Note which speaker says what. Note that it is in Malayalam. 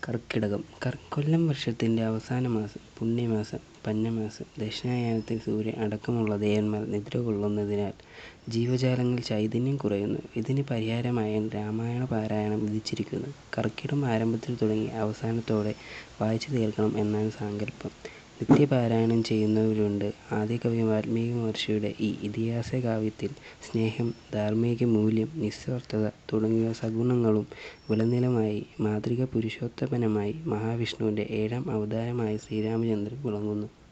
Speaker 1: കർക്കിടകം കൊല്ലം വർഷത്തിൻ്റെ അവസാന മാസം പുണ്യമാസം പഞ്ഞമാസം ദക്ഷിണായനത്തിൽ സൂര്യൻ അടക്കമുള്ള ദേവന്മാർ നിദ്ര കൊള്ളുന്നതിനാൽ ജീവജാലങ്ങളിൽ ചൈതന്യം കുറയുന്നു ഇതിന് പരിഹാരമായാണ് രാമായണ പാരായണം വിധിച്ചിരിക്കുന്നത് കർക്കിടകം ആരംഭത്തിൽ തുടങ്ങി അവസാനത്തോടെ വായിച്ചു തീർക്കണം എന്നാണ് സാങ്കല്പം നിത്യപാരായണം ചെയ്യുന്നവരുണ്ട് ആദികവി വാൽമീകി മഹർഷിയുടെ ഈ ഇതിഹാസ കാവ്യത്തിൽ സ്നേഹം ധാർമ്മിക മൂല്യം നിസ്വാർത്ഥത തുടങ്ങിയ സദ്ഗുണങ്ങളും വിളനിലമായി മാതൃകാ പുരുഷോത്തമനായി മഹാവിഷ്ണുവിൻ്റെ ഏഴാം അവതാരമായ ശ്രീരാമചന്ദ്രൻ വിളങ്ങുന്നു